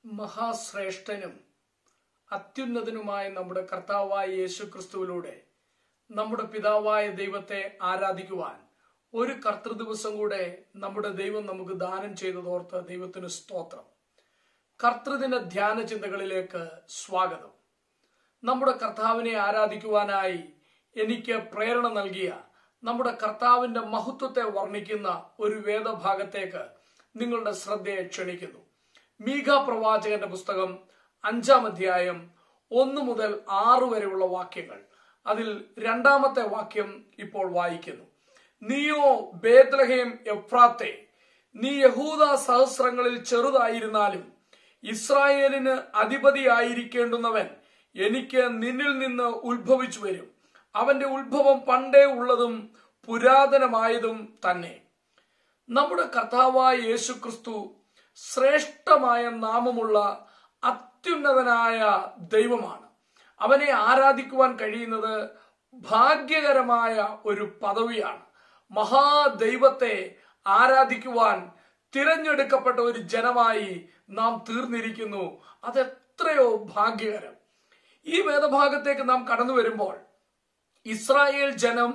മഹാശ്രേഷ്ഠനും അത്യുന്നതനുമായ നമ്മുടെ കർത്താവായ യേശു ക്രിസ്തുവിലൂടെ നമ്മുടെ പിതാവായ ദൈവത്തെ ആരാധിക്കുവാൻ ഒരു കർത്തൃദിവസം കൂടെ നമ്മുടെ ദൈവം നമുക്ക് ദാനം ചെയ്തതോർത്ത് ദൈവത്തിന് സ്തോത്രം കർത്തൃദിന ധ്യാന ചിന്തകളിലേക്ക് സ്വാഗതം നമ്മുടെ കർത്താവിനെ ആരാധിക്കുവാനായി എനിക്ക് പ്രേരണ നൽകിയ നമ്മുടെ കർത്താവിന്റെ മഹത്വത്തെ വർണ്ണിക്കുന്ന ഒരു വേദഭാഗത്തേക്ക് നിങ്ങളുടെ ശ്രദ്ധയെ ക്ഷണിക്കുന്നു മീഘ പ്രവാചകന്റെ പുസ്തകം അഞ്ചാം അധ്യായം ഒന്ന് മുതൽ ആറ് വരെയുള്ള വാക്യങ്ങൾ അതിൽ രണ്ടാമത്തെ വാക്യം ഇപ്പോൾ വായിക്കുന്നു നീയോ ബേദ്ലഹേം എഫ്രാത്തെ നീ യഹൂദ സഹസ്രങ്ങളിൽ ചെറുതായിരുന്നാലും ഇസ്രായേലിന് അധിപതിയായിരിക്കേണ്ടുന്നവൻ എനിക്ക് നിന്നിൽ നിന്ന് ഉത്ഭവിച്ചു വരും അവന്റെ ഉത്ഭവം പണ്ടേ ഉള്ളതും പുരാതനമായതും തന്നെ നമ്മുടെ കർത്താവായ യേശു ക്രിസ്തു ശ്രേഷ്ഠമായ നാമമുള്ള അത്യുന്നതനായ ദൈവമാണ് അവനെ ആരാധിക്കുവാൻ കഴിയുന്നത് ഭാഗ്യകരമായ ഒരു പദവിയാണ് മഹാദൈവത്തെ ആരാധിക്കുവാൻ തിരഞ്ഞെടുക്കപ്പെട്ട ഒരു ജനമായി നാം തീർന്നിരിക്കുന്നു അതെത്രയോ ഭാഗ്യകരം ഈ വേദഭാഗത്തേക്ക് നാം കടന്നു വരുമ്പോൾ ഇസ്രായേൽ ജനം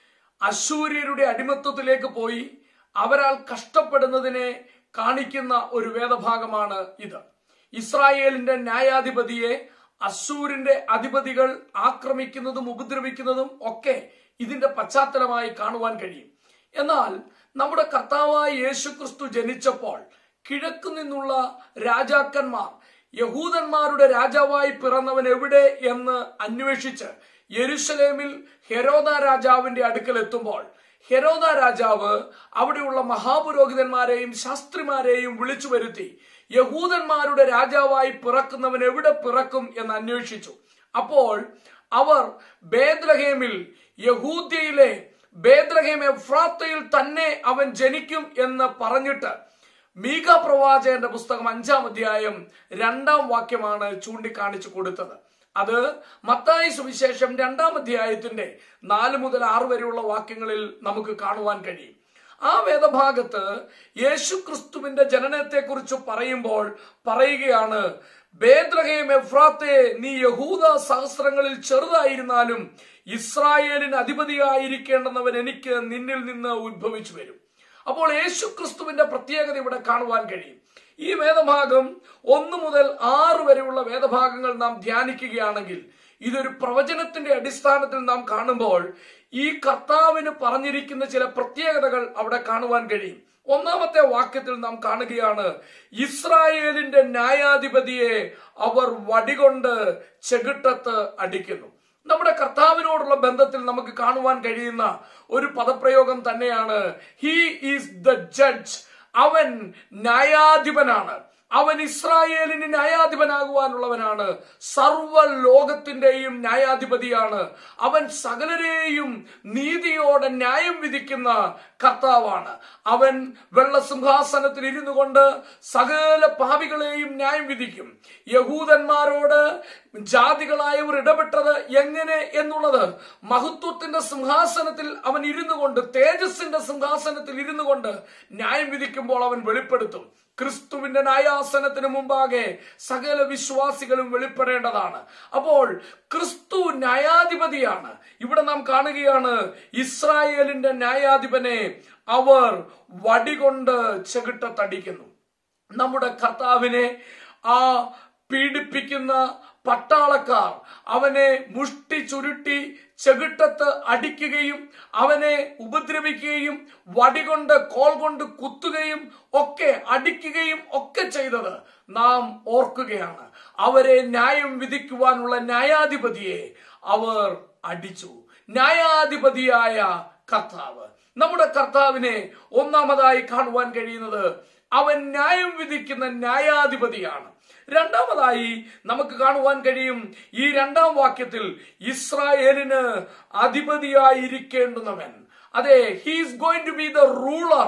അശൂര്യരുടെ അടിമത്വത്തിലേക്ക് പോയി അവരാൽ കഷ്ടപ്പെടുന്നതിനെ കാണിക്കുന്ന ഒരു വേദഭാഗമാണ് ഇത് ഇസ്രായേലിന്റെ ന്യായാധിപതിയെ അസൂരിന്റെ അധിപതികൾ ആക്രമിക്കുന്നതും ഉപദ്രവിക്കുന്നതും ഒക്കെ ഇതിന്റെ പശ്ചാത്തലമായി കാണുവാൻ കഴിയും എന്നാൽ നമ്മുടെ കർത്താവായ യേശുക്രിസ്തു ജനിച്ചപ്പോൾ കിഴക്കു നിന്നുള്ള രാജാക്കന്മാർ യഹൂദന്മാരുടെ രാജാവായി പിറന്നവൻ എവിടെ എന്ന് അന്വേഷിച്ച് യെരുഷലേമിൽ ഹെരോദ രാജാവിന്റെ അടുക്കൽ എത്തുമ്പോൾ ഹെരോദ രാജാവ് അവിടെയുള്ള മഹാപുരോഹിതന്മാരെയും ശാസ്ത്രിമാരെയും വിളിച്ചു വരുത്തി യഹൂദന്മാരുടെ രാജാവായി പിറക്കുന്നവൻ എവിടെ പിറക്കും എന്ന് അന്വേഷിച്ചു അപ്പോൾ അവർ ബേദ്ലഹേമിൽ യഹൂദ്യയിലെ ബേദ്ലഹേം എഫ്രാത്തയിൽ തന്നെ അവൻ ജനിക്കും എന്ന് പറഞ്ഞിട്ട് മീക പ്രവാചകന്റെ പുസ്തകം അഞ്ചാം അധ്യായം രണ്ടാം വാക്യമാണ് ചൂണ്ടിക്കാണിച്ചു കൊടുത്തത് അത് മത്തായി സുവിശേഷം രണ്ടാം അധ്യായത്തിന്റെ നാല് മുതൽ ആറ് വരെയുള്ള വാക്യങ്ങളിൽ നമുക്ക് കാണുവാൻ കഴിയും ആ വേദഭാഗത്ത് യേശു ക്രിസ്തുവിന്റെ ജനനത്തെക്കുറിച്ച് പറയുമ്പോൾ പറയുകയാണ് ബേദ്രഹേം എഫ്രാത്തെ നീ യഹൂദ സഹസ്രങ്ങളിൽ ചെറുതായിരുന്നാലും ഇസ്രായേലിന് അധിപതിയായിരിക്കേണ്ടുന്നവൻ എനിക്ക് നിന്നിൽ നിന്ന് ഉത്ഭവിച്ചു വരും അപ്പോൾ യേശു ക്രിസ്തുവിന്റെ പ്രത്യേകത ഇവിടെ കാണുവാൻ കഴിയും ഈ വേദഭാഗം ഒന്ന് മുതൽ ആറ് വരെയുള്ള വേദഭാഗങ്ങൾ നാം ധ്യാനിക്കുകയാണെങ്കിൽ ഇതൊരു പ്രവചനത്തിന്റെ അടിസ്ഥാനത്തിൽ നാം കാണുമ്പോൾ ഈ കർത്താവിന് പറഞ്ഞിരിക്കുന്ന ചില പ്രത്യേകതകൾ അവിടെ കാണുവാൻ കഴിയും ഒന്നാമത്തെ വാക്യത്തിൽ നാം കാണുകയാണ് ഇസ്രായേലിന്റെ ന്യായാധിപതിയെ അവർ വടികൊണ്ട് ചെകിട്ടത്ത് അടിക്കുന്നു നമ്മുടെ കർത്താവിനോടുള്ള ബന്ധത്തിൽ നമുക്ക് കാണുവാൻ കഴിയുന്ന ഒരു പദപ്രയോഗം തന്നെയാണ് ഹി ഈസ് ദ ജഡ്ജ് അവൻ ന്യായാധിപനാണ് അവൻ ഇസ്രായേലിന് ന്യായാധിപനാകുവാനുള്ളവനാണ് സർവ ലോകത്തിന്റെയും ന്യായാധിപതിയാണ് അവൻ സകലരെയും നീതിയോടെ ന്യായം വിധിക്കുന്ന കർത്താവാണ് അവൻ വെള്ളസിംഹാസനത്തിൽ ഇരുന്നു കൊണ്ട് സകല പാപികളെയും ന്യായം വിധിക്കും യഹൂദന്മാരോട് ജാതികളായവർ ഇടപെട്ടത് എങ്ങനെ എന്നുള്ളത് മഹത്വത്തിന്റെ സിംഹാസനത്തിൽ അവൻ ഇരുന്നു കൊണ്ട് തേജസ്സിന്റെ സിംഹാസനത്തിൽ ഇരുന്നു കൊണ്ട് ന്യായം വിധിക്കുമ്പോൾ അവൻ വെളിപ്പെടുത്തും ക്രിസ്തുവിന്റെ ന്യായാസനത്തിന് മുമ്പാകെ സകല വിശ്വാസികളും വെളിപ്പെടേണ്ടതാണ് അപ്പോൾ ക്രിസ്തു ന്യായാധിപതിയാണ് ഇവിടെ നാം കാണുകയാണ് ഇസ്രായേലിന്റെ ന്യായാധിപനെ അവർ വടികൊണ്ട് ചെകിട്ടത്തടിക്കുന്നു നമ്മുടെ കർത്താവിനെ ആ പീഡിപ്പിക്കുന്ന പട്ടാളക്കാർ അവനെ മുഷ്ടി ചുരുട്ടി ചെകിട്ടത്ത് അടിക്കുകയും അവനെ ഉപദ്രവിക്കുകയും വടികൊണ്ട് കോൾ കൊണ്ട് കുത്തുകയും ഒക്കെ അടിക്കുകയും ഒക്കെ ചെയ്തത് നാം ഓർക്കുകയാണ് അവരെ ന്യായം വിധിക്കുവാനുള്ള ന്യായാധിപതിയെ അവർ അടിച്ചു ന്യായാധിപതിയായ കർത്താവ് നമ്മുടെ കർത്താവിനെ ഒന്നാമതായി കാണുവാൻ കഴിയുന്നത് അവൻ ന്യായം വിധിക്കുന്ന ന്യായാധിപതിയാണ് രണ്ടാമതായി നമുക്ക് കാണുവാൻ കഴിയും ഈ രണ്ടാം വാക്യത്തിൽ ഇസ്രായേലിന് അധിപതിയായിരിക്കേണ്ടുന്നവൻ അതെ he's going to be the ruler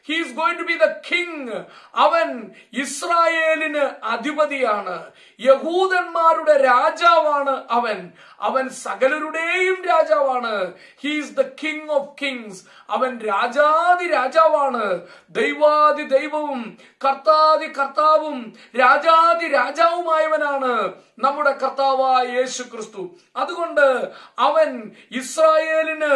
he's going to be the king അവൻ ഇസ്രായേലിന് അധിപതിയാണ് യഹൂദന്മാരുടെ രാജാവാണ് അവൻ അവൻ സകലരുടെയും രാജാവാണ് he's the king of kings അവൻ രാജാതി രാജാവാണ് ദൈവാതി ദൈവവും കർത്താതി കർത്താവും രാജാതി രാജാവുമായവനാണ് നമ്മുടെ കർത്താവായ യേശു ക്രിസ്തു അതുകൊണ്ട് അവൻ ഇസ്രായേലിന്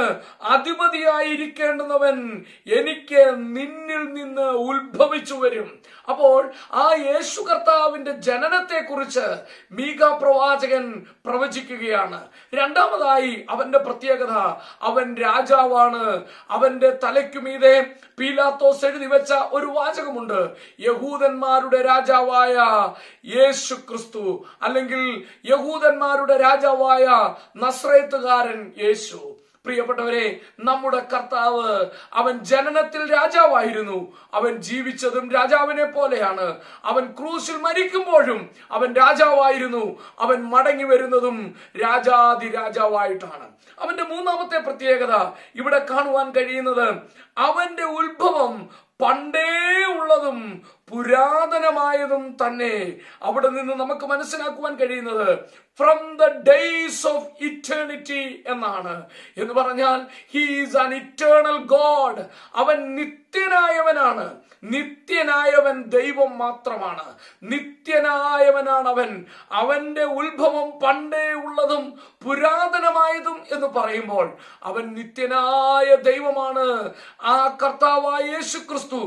അധിപതിയായിരിക്കേണ്ടുന്നവൻ എനിക്ക് നിന്നിൽ നിന്ന് ഉത്ഭവിച്ചു വരും അപ്പോൾ ആ യേശു കർത്താവിന്റെ ജനനത്തെ കുറിച്ച് മീക പ്രവാചകൻ പ്രവചിക്കുകയാണ് രണ്ടാമതായി അവന്റെ പ്രത്യേകത അവൻ രാജാവാണ് അവന്റെ തലയ്ക്കുമീതെ പീലാത്തോസ് എഴുതി വെച്ച ഒരു വാചകമുണ്ട് യഹൂദന്മാരുടെ രാജാവായ യേശു ക്രിസ്തു അല്ലെങ്കിൽ യഹൂദന്മാരുടെ രാജാവായ നസ്രേത്തുകാരൻ യേശു പ്രിയപ്പെട്ടവരെ നമ്മുടെ കർത്താവ് അവൻ ജനനത്തിൽ രാജാവായിരുന്നു അവൻ ജീവിച്ചതും രാജാവിനെ പോലെയാണ് അവൻ ക്രൂശിൽ മരിക്കുമ്പോഴും അവൻ രാജാവായിരുന്നു അവൻ മടങ്ങി വരുന്നതും രാജാതി രാജാവായിട്ടാണ് അവന്റെ മൂന്നാമത്തെ പ്രത്യേകത ഇവിടെ കാണുവാൻ കഴിയുന്നത് അവന്റെ ഉത്ഭവം പണ്ടേ ഉള്ളതും പുരാതനമായതും തന്നെ അവിടെ നിന്ന് നമുക്ക് മനസ്സിലാക്കുവാൻ കഴിയുന്നത് from the days of eternity എന്നാണ് എന്ന് പറഞ്ഞാൽ ഹീസ് അൻ ഇറ്റേണൽ ഗോഡ് അവൻ നിത്യനായവനാണ് നിത്യനായവൻ ദൈവം മാത്രമാണ് നിത്യനായവനാണ് അവൻ അവന്റെ ഉത്ഭവം പണ്ടേ ഉള്ളതും പുരാതനമായതും എന്ന് പറയുമ്പോൾ അവൻ നിത്യനായ ദൈവമാണ് ആ കർത്താവായ യേശു ക്രിസ്തു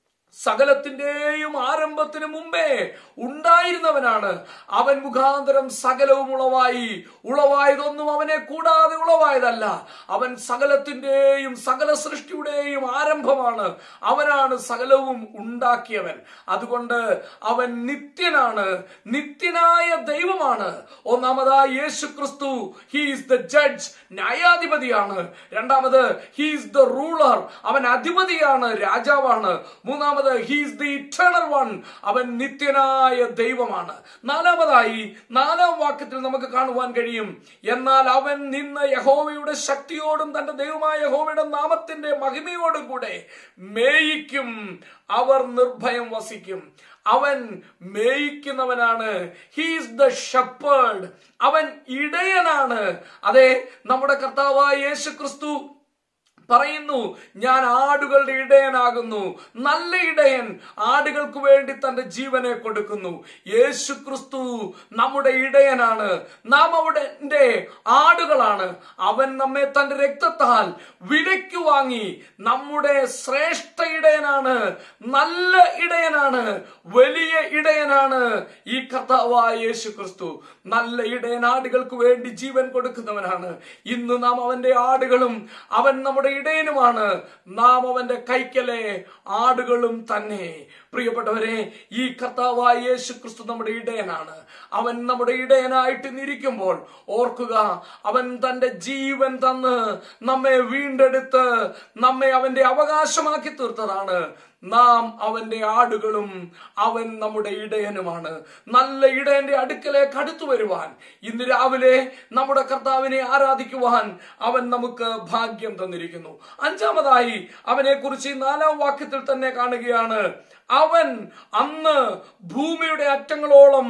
സകലത്തിന്റെയും ആരംഭത്തിന് മുമ്പേ ഉണ്ടായിരുന്നവനാണ് അവൻ മുഖാന്തരം സകലവും ഉളവായി ഉളവായതൊന്നും അവനെ കൂടാതെ ഉളവായതല്ല അവൻ സകലത്തിന്റെയും സകല സൃഷ്ടിയുടെയും ആരംഭമാണ് അവനാണ് സകലവും ഉണ്ടാക്കിയവൻ അതുകൊണ്ട് അവൻ നിത്യനാണ് നിത്യനായ ദൈവമാണ് ഒന്നാമതായി യേശു ക്രിസ്തു ഹീസ് ദ ജഡ്ജ് ന്യായാധിപതിയാണ് രണ്ടാമത് ഹീസ് ദ റൂളർ അവൻ അധിപതിയാണ് രാജാവാണ് മൂന്നാമത് ഹീസ് ദി ഇറ്റേണൽ വൺ അവൻ നിത്യനായ ദൈവമാണ് നാലാമതായി നാലാം വാക്യത്തിൽ നമുക്ക് കാണുവാൻ കഴിയും എന്നാൽ അവൻ നിന്ന് യഹോവയുടെ ശക്തിയോടും തന്റെ ദൈവമായ യഹോവയുടെ നാമത്തിന്റെ മഹിമയോടും കൂടെ മേയിക്കും അവർ നിർഭയം വസിക്കും അവൻ മേയിക്കുന്നവനാണ് ഹീസ് ദ ഷെപ്പേർഡ് അവൻ ഇടയനാണ് അതെ നമ്മുടെ കർത്താവായ യേശു ക്രിസ്തു പറയുന്നു ഞാൻ ആടുകളുടെ ഇടയനാകുന്നു നല്ല ഇടയൻ ആടുകൾക്ക് വേണ്ടി തന്റെ ജീവനെ കൊടുക്കുന്നു യേശു ക്രിസ്തു നമ്മുടെ ഇടയനാണ് നാം അവിടെ ആടുകളാണ് അവൻ നമ്മെ തന്റെ രക്തത്താൽ വിലയ്ക്ക് വാങ്ങി നമ്മുടെ ശ്രേഷ്ഠ ഇടയനാണ് നല്ല ഇടയനാണ് വലിയ ഇടയനാണ് ഈ കർത്താവായ യേശു ക്രിസ്തു നല്ല ഇടയൻ ആടുകൾക്ക് വേണ്ടി ജീവൻ കൊടുക്കുന്നവനാണ് ഇന്ന് നാം അവന്റെ ആടുകളും അവൻ നമ്മുടെ ഇടയനുമാണ് നാം അവന്റെ കൈക്കലെ ആടുകളും തന്നെ പ്രിയപ്പെട്ടവരെ ഈ കർത്താവായ യേശു ക്രിസ്തു നമ്മുടെ ഇടയനാണ് അവൻ നമ്മുടെ ഇടയനായിട്ട് നിരിക്കുമ്പോൾ ഓർക്കുക അവൻ തന്റെ ജീവൻ തന്ന് നമ്മെ വീണ്ടെടുത്ത് നമ്മെ അവന്റെ അവകാശമാക്കി തീർത്തതാണ് നാം അവന്റെ ആടുകളും അവൻ നമ്മുടെ ഇടയനുമാണ് നല്ല ഇടയന്റെ അടുക്കലേക്ക് അടുത്തു വരുവാൻ ഇന്ന് രാവിലെ നമ്മുടെ കർത്താവിനെ ആരാധിക്കുവാൻ അവൻ നമുക്ക് ഭാഗ്യം തന്നിരിക്കുന്നു അഞ്ചാമതായി അവനെ കുറിച്ച് നാലാം വാക്യത്തിൽ തന്നെ കാണുകയാണ് അവൻ അന്ന് ഭൂമിയുടെ അറ്റങ്ങളോളം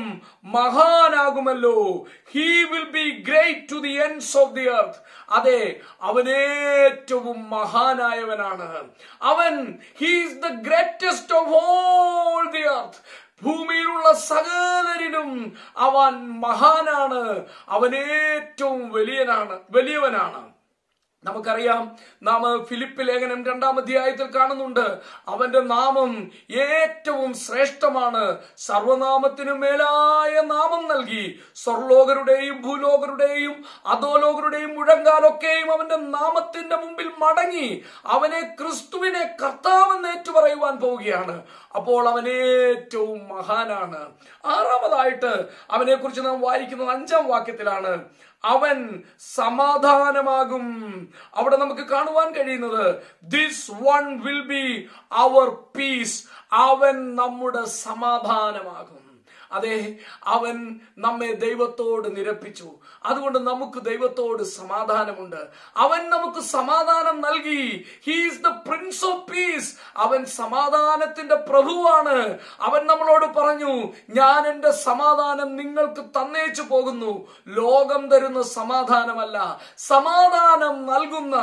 മഹാനാകുമല്ലോ he will be great to the ends of the earth അതെ അവൻ ഏറ്റവും മഹാനായവനാണ് അവൻ he's the greatest of all the earth ഭൂമിയിലുള്ള സകലരിലും അവൻ മഹാനാണ് അവൻ ഏറ്റവും വലിയനാണ് വലിയവനാണ് നമുക്കറിയാം നാം ഫിലിപ്പ് ലേഖനം രണ്ടാം അധ്യായത്തിൽ കാണുന്നുണ്ട് അവന്റെ നാമം ഏറ്റവും ശ്രേഷ്ഠമാണ് സർവനാമത്തിനു മേലായ നാമം നൽകി സ്വർലോകരുടെയും ഭൂലോകരുടെയും അധോലോകരുടെയും മുഴങ്കാലൊക്കെയും അവന്റെ നാമത്തിന്റെ മുമ്പിൽ മടങ്ങി അവനെ ക്രിസ്തുവിനെ കർത്താവെന്ന് ഏറ്റുപറയുവാൻ പോവുകയാണ് അപ്പോൾ അവൻ ഏറ്റവും മഹാനാണ് ആറാമതായിട്ട് അവനെ കുറിച്ച് നാം വായിക്കുന്നത് അഞ്ചാം വാക്യത്തിലാണ് അവൻ സമാധാനമാകും അവിടെ നമുക്ക് കാണുവാൻ കഴിയുന്നത് this one will be our peace അവൻ നമ്മുടെ സമാധാനമാകും അതെ അവൻ നമ്മെ ദൈവത്തോട് നിരപ്പിച്ചു അതുകൊണ്ട് നമുക്ക് ദൈവത്തോട് സമാധാനമുണ്ട് അവൻ നമുക്ക് സമാധാനം നൽകി he's the prince of peace അവൻ സമാധാനത്തിന്റെ പ്രഭുവാണ് അവൻ നമ്മളോട് പറഞ്ഞു ഞാൻ എന്റെ സമാധാനം നിങ്ങൾക്ക് തന്നേച്ചു പോകുന്നു ലോകം തരുന്ന സമാധാനമല്ല സമാധാനം നൽകുന്ന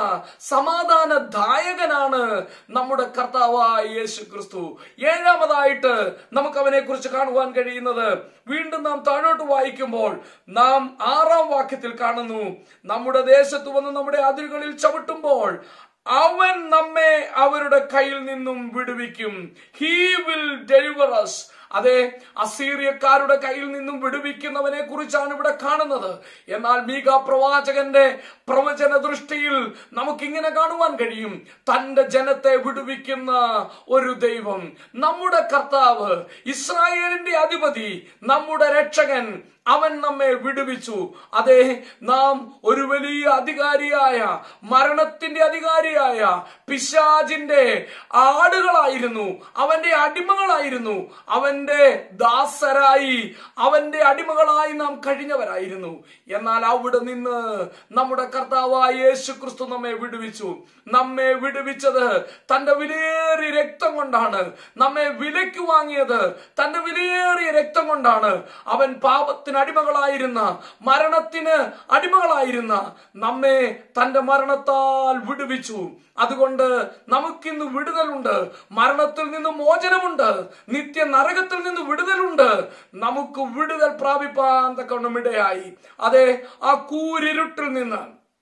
സമാധാനദായകനാണ് നമ്മുടെ കർത്താവായ യേശു ക്രിസ്തു ഏഴാമതായിട്ട് നമുക്ക് അവനെ കുറിച്ച് കാണുവാൻ കഴിയുന്നത് വീണ്ടും നാം താഴോട്ട് വായിക്കുമ്പോൾ നാം ആറാം വാക്യത്തിൽ കാണുന്നു നമ്മുടെ ദേശത്ത് വന്ന് നമ്മുടെ അതിരുകളിൽ ചവിട്ടുമ്പോൾ അവൻ നമ്മെ അവരുടെ കയ്യിൽ നിന്നും വിടുവിക്കും ഹീ വിൽ ഡെലിവർ അസ് അതെ അസീറിയക്കാരുടെ കയ്യിൽ നിന്നും വിടുവിക്കുന്നവനെ കുറിച്ചാണ് ഇവിടെ കാണുന്നത് എന്നാൽ മീക പ്രവാചകന്റെ പ്രവചന ദൃഷ്ടിയിൽ നമുക്കിങ്ങനെ കാണുവാൻ കഴിയും തന്റെ ജനത്തെ വിടുവിക്കുന്ന ഒരു ദൈവം നമ്മുടെ കർത്താവ് ഇസ്രായേലിന്റെ അധിപതി നമ്മുടെ രക്ഷകൻ അവൻ നമ്മെ വിടുവിച്ചു അതെ നാം ഒരു വലിയ അധികാരിയായ മരണത്തിന്റെ അധികാരിയായ പിശാജിന്റെ ആടുകളായിരുന്നു അവന്റെ അടിമകളായിരുന്നു അവന്റെ ദാസരായി അവന്റെ അടിമകളായി നാം കഴിഞ്ഞവരായിരുന്നു എന്നാൽ അവിടെ നിന്ന് നമ്മുടെ കർത്താവായ യേശു ക്രിസ്തു നമ്മെ വിടുവിച്ചു നമ്മെ വിടുവിച്ചത് തന്റെ വിലയേറിയ രക്തം കൊണ്ടാണ് നമ്മെ വിലയ്ക്ക് വാങ്ങിയത് തന്റെ വിലയേറിയ രക്തം കൊണ്ടാണ് അവൻ പാപത്തിന് അടിമകളായിരുന്ന മരണത്തിന് അടിമകളായിരുന്ന നമ്മെ തന്റെ മരണത്താൽ വിടുവിച്ചു അതുകൊണ്ട് നമുക്കിന്ന് വിടുതലുണ്ട് മരണത്തിൽ നിന്ന് മോചനമുണ്ട് നിത്യ നരകത്തിൽ നിന്ന് വിടുതലുണ്ട് നമുക്ക് വിടുതൽ പ്രാപിപ്പാൻ തക്കവണ്ണം ഇടയായി അതെ ആ കൂരിരുട്ടിൽ നിന്ന്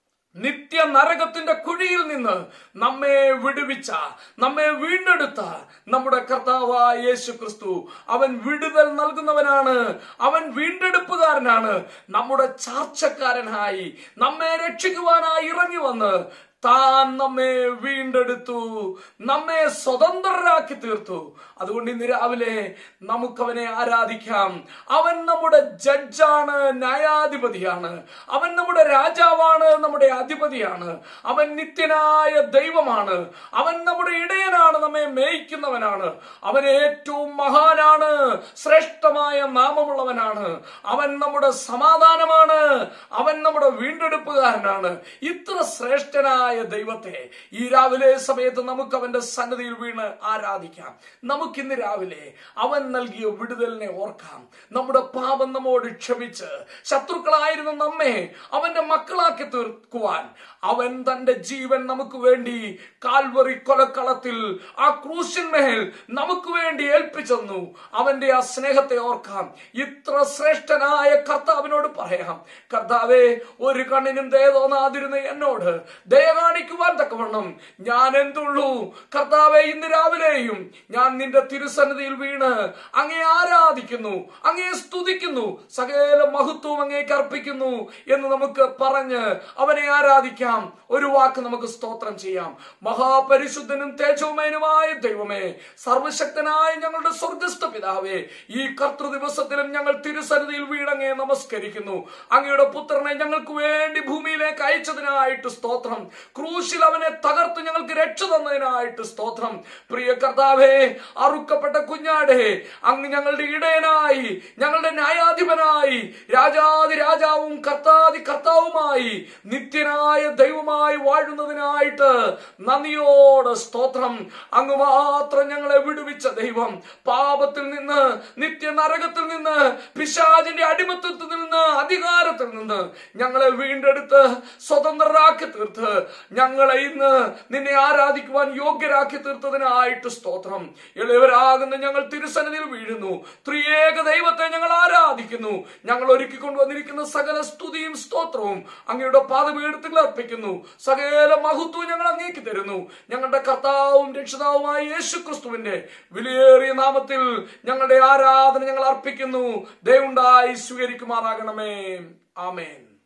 നിത്യ നരകത്തിന്റെ കുഴിയിൽ നിന്ന് നമ്മെ വിടുവിച്ച നമ്മെ വീണ്ടെടുത്ത നമ്മുടെ കർത്താവായ യേശു ക്രിസ്തു അവൻ വിടുതൽ നൽകുന്നവനാണ് അവൻ വീണ്ടെടുപ്പുകാരനാണ് നമ്മുടെ ചാർച്ചക്കാരനായി നമ്മെ രക്ഷിക്കുവാനായി ഇറങ്ങി വന്ന് താൻ നമ്മെ വീണ്ടെടുത്തു നമ്മെ സ്വതന്ത്രരാക്കി തീർത്തു അതുകൊണ്ട് ഇന്ന് രാവിലെ നമുക്കവനെ ആരാധിക്കാം അവൻ നമ്മുടെ ജഡ്ജാണ് ന്യായാധിപതിയാണ് അവൻ നമ്മുടെ രാജാവാണ് നമ്മുടെ അധിപതിയാണ് അവൻ നിത്യനായ ദൈവമാണ് അവൻ നമ്മുടെ ഇടയനാണ് നമ്മെ മേയ്ക്കുന്നവനാണ് അവൻ ഏറ്റവും മഹാനാണ് ശ്രേഷ്ഠമായ നാമമുള്ളവനാണ് അവൻ നമ്മുടെ സമാധാനമാണ് അവൻ നമ്മുടെ വീണ്ടെടുപ്പുകാരനാണ് ഇത്ര ശ്രേഷ്ഠനായ ദൈവത്തെ ഈ രാവിലെ സമയത്ത് നമുക്ക് അവന്റെ സന്നദ്ധിയിൽ വീണ് ആരാധിക്കാം നമുക്കിന്ന് രാവിലെ അവൻ നൽകിയ വിടുതലിനെ ഓർക്കാം നമ്മുടെ പാപം നമ്മോട് ക്ഷമിച്ച് ശത്രുക്കളായിരുന്ന നമ്മെ അവന്റെ മക്കളാക്കി തീർക്കുവാൻ അവൻ തന്റെ ജീവൻ നമുക്ക് വേണ്ടി കാൽവറി കൊലക്കളത്തിൽ ആ ക്രൂശന്മേൽ നമുക്ക് വേണ്ടി ഏൽപ്പിച്ചെന്നു അവന്റെ ആ സ്നേഹത്തെ ഓർക്കാം ഇത്ര ശ്രേഷ്ഠനായ കർത്താവിനോട് പറയാം കർത്താവെ ഒരു കണ്ണിനും ദയ തോന്നാതിരുന്ന എന്നോട് ദയ കാണിക്കുവാൻ തക്കവണ്ണം ഞാൻ എന്തുള്ളൂ കർത്താവെ ഇന്ന് രാവിലെയും ഞാൻ നിന്റെ തിരുസന്നിധിയിൽ വീണ് അങ്ങേ ആരാധിക്കുന്നു അങ്ങേ സ്തുതിക്കുന്നു സകല മഹത്വവും അങ്ങേക്ക് അർപ്പിക്കുന്നു എന്ന് നമുക്ക് പറഞ്ഞ് അവനെ ആരാധിക്കാം ഒരു വാക്ക് നമുക്ക് സ്തോത്രം ചെയ്യാം മഹാപരിശുദ്ധനും തേജോമയനുമായ ദൈവമേ സർവശക്തനായ ഞങ്ങളുടെ സ്വർഗസ്ഥ പിതാവേ ഈ കർത്തൃ ദിവസത്തിലും ഞങ്ങൾ തിരുസന്നിധിയിൽ വീണങ്ങേ നമസ്കരിക്കുന്നു അങ്ങയുടെ പുത്രനെ ഞങ്ങൾക്ക് വേണ്ടി ഭൂമിയിലേക്ക് അയച്ചതിനായിട്ട് സ്തോത്രം ക്രൂശിൽ അവനെ തകർത്ത് ഞങ്ങൾക്ക് രക്ഷ തന്നതിനായിട്ട് സ്തോത്രം പ്രിയ കർത്താവേ അറുക്കപ്പെട്ട കുഞ്ഞാടേ അങ്ങ് ഞങ്ങളുടെ ഇടയനായി ഞങ്ങളുടെ ന്യായാധിപനായി രാജാതി രാജാവും കർത്താതി കർത്താവുമായി നിത്യനായ ദൈവമായി വാഴുന്നതിനായിട്ട് നന്ദിയോട് സ്തോത്രം അങ്ങ് മാത്രം ഞങ്ങളെ വിടുവിച്ച ദൈവം പാപത്തിൽ നിന്ന് നിത്യ നരകത്തിൽ നിന്ന് പിശാചിന്റെ അടിമത്തത്തിൽ നിന്ന് അധികാരത്തിൽ നിന്ന് ഞങ്ങളെ വീണ്ടെടുത്ത് സ്വതന്ത്രരാക്കി തീർത്ത് ഞങ്ങളെ ഇന്ന് നിന്നെ ആരാധിക്കുവാൻ യോഗ്യരാക്കി തീർത്തതിനായിട്ട് സ്തോത്രം എളിയവരാകുന്ന ഞങ്ങൾ തിരുസന്നിധിയിൽ വീഴുന്നു ത്രിയേക ദൈവത്തെ ഞങ്ങൾ ആരാധിക്കുന്നു ഞങ്ങൾ ഒരുക്കി കൊണ്ടുവന്നിരിക്കുന്ന സകല സ്തുതിയും സ്തോത്രവും അങ്ങയുടെ പാദപീഠത്തിൽ അർപ്പിക്കുന്നു സകല മഹത്വവും ഞങ്ങൾ അങ്ങേക്ക് തരുന്നു ഞങ്ങളുടെ കർത്താവും രക്ഷിതാവുമായ യേശു ക്രിസ്തുവിന്റെ വിലയേറിയ നാമത്തിൽ ഞങ്ങളുടെ ആരാധന ഞങ്ങൾ അർപ്പിക്കുന്നു ദയവുണ്ടായി സ്വീകരിക്കുമാറാകണമേ ആമേൻ